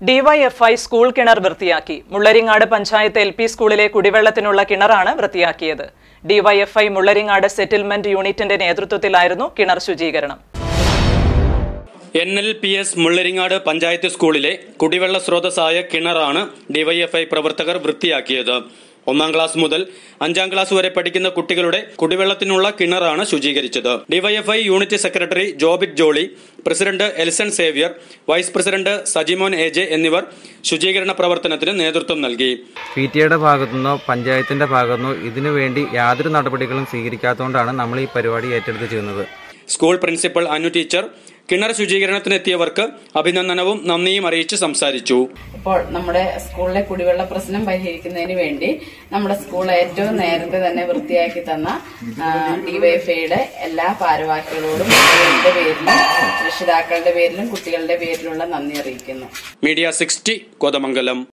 DYFI school കിണർ വൃത്തിയാക്കി Mullaringad panchayat L P സ്കൂളിലെ കുടിവെള്ളത്തിനുള്ള കിണറാണ് വൃത്തിയാക്കിയത് ഡിവൈഎഫ്ഐ മുള്ളരിങ്ങാട് സെറ്റിൽമെന്റ് യൂണിറ്റിന്റെ നേതൃത്വത്തിലായിരുന്നു കിണർ ശുചീകരണം N L P S Mullaringad panchayat സ്കൂളിലെ കുടിവെള്ള സ്രോതസ്സായ കിണറാണ് ഡിവൈഎഫ്ഐ പ്രവർത്തകർ വൃത്തിയാക്കിയത് ഒന്നാം ക്ലാസ് മുതൽ അഞ്ചാം ക്ലാസ് വരെ പഠിക്കുന്ന കുട്ടികളുടെ കുടിവെള്ളത്തിനുള്ള കിണറാണ് ശുചീകരിച്ചത് DYFI unit secretary Jobit Jolly president Elson Xavier vice president Sajimon A J എന്നിവർ ശുചീകരണ പ്രവർത്തനത്തിന് നേതൃത്വം നൽകി പി ടി എയുടെ ഭാഗത്തുനിന്നോ പഞ്ചായത്തിന്റെ ഭാഗത്തുനിന്നോ ഇതിനു വേണ്ടി യാതൊരു നടപടികളും സ്വീകരിക്കാത്തതുകൊണ്ടാണ് നമ്മൾ ഈ പരിപാടി ഏറ്റെടുത്ത് ചെയ്യുന്നത് സ്കൂൾ പ്രിൻസിപ്പൽ അനു ടീച്ചർ കിണർ ശുചീകരണത്തിനെത്തിയവർക്ക് അഭിനന്ദനവും നന്ദിയും അറിയിച്ച് സംസാരിച്ചു ഇപ്പോൾ നമ്മുടെ സ്കൂളിലെ കുടിവെള്ള പ്രശ്നം പരിഹരിക്കുന്നതിന് വേണ്ടി നമ്മുടെ സ്കൂൾ ഏറ്റവും നേരത്തെ തന്നെ വൃത്തിയാക്കി തന്ന ഡിവൈഎഫ്ഐയുടെ എല്ലാ ഭാരവാഹികളോടും കുട്ടികളുടെ പേരിലും രക്ഷിതാക്കളുടെ പേരിലും കുട്ടികളുടെ പേരിലുള്ള നന്ദി അറിയിക്കുന്നു മീഡിയ സിക്സ്റ്റി കോതമംഗലം